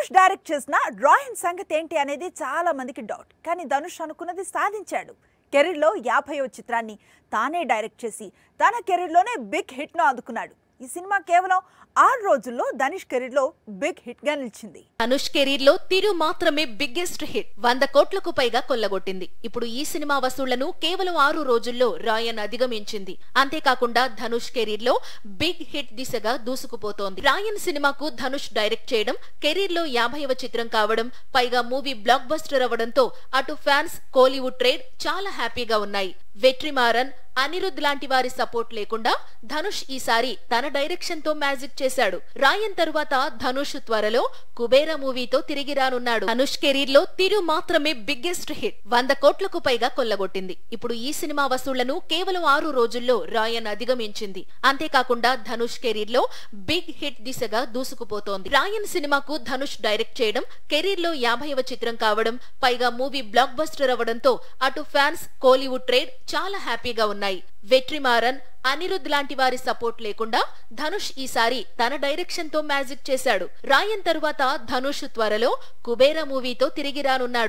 Dhanush direct చేసిన రాయన్ సంగతి ఏంటి అనేది చాలా మందికి డౌట్ కానీ ధనుష్ అనుకున్నది సాధించాడు కెరీర్లో యాభైవ చిత్రాన్ని తానే డైరెక్ట్ చేసి తన కెరీర్లోనే బిగ్ హిట్ను అందుకున్నాడు ఈ సినిమా కేవలం ఆరు రోజుల్లో ధనుష్ కెరీర్లో బిగ్ హిట్ గా నిలిచింది ధనుష్ కెరీర్ లో తిరు మాత్రమే బిగ్గెస్ట్ హిట్ వంద కోట్లకు పైగా కొల్లగొట్టింది ఇప్పుడు ఈ సినిమా వసూళ్లను కేవలం ఆరు రోజుల్లో రాయన్ అధిగమించింది అంతేకాకుండా ధనుష్ కెరీర్ లో బిగ్ హిట్ దిశగా దూసుకుపోతోంది రాయన్ సినిమాకు ధనుష్ డైరెక్ట్ చేయడం కెరీర్ లో యాభైవ చిత్రం కావడం పైగా మూవీ బ్లాక్ బస్టర్ అవ్వడంతో అటు ఫ్యాన్స్ కోలీవుడ్ ట్రేడ్ చాలా హ్యాపీగా ఉన్నాయి వెట్రిమారన్ అనిరుద్ లాంటి వారి సపోర్ట్ లేకుండా ధనుష్ ఈసారి తన డైరెక్షన్ తో మ్యాజిక్ చేశాడు రాయన్ తరువాత ధనుష్ త్వరలో కుబేరా మూవీతో తిరిగి రానున్నాడు ధనుష్ కెరీర్ లో తిరు మాత్రమే బిగ్గెస్ట్ హిట్ వంద కోట్లకు పైగా కొల్లగొట్టింది ఇప్పుడు ఈ సినిమా వసూళ్లను కేవలం ఆరు రోజుల్లో రాయన్ అధిగమించింది అంతేకాకుండా ధనుష్ కెరీర్ లో బిగ్ హిట్ దిశగా దూసుకుపోతోంది రాయన్ సినిమాకు ధనుష్ డైరెక్ట్ చేయడం కెరీర్ లో యాభైవ చిత్రం కావడం పైగా మూవీ బ్లాక్ బస్టర్ అవ్వడంతో అటు ఫ్యాన్స్ కోలీవుడ్ ట్రేడ్ చాలా హ్యాపీగా ఉన్నాయి వెట్రిమారన్ అనిరుద్ లాంటి వారి సపోర్ట్ లేకుండా ధనుష్ ఈసారి తన డైరెక్షన్ తో మ్యాజిక్ చేశాడు రాయన్ తరువాత ధనుష్ త్వరలో కుబేరా మూవీతో తిరిగి రానున్నాడు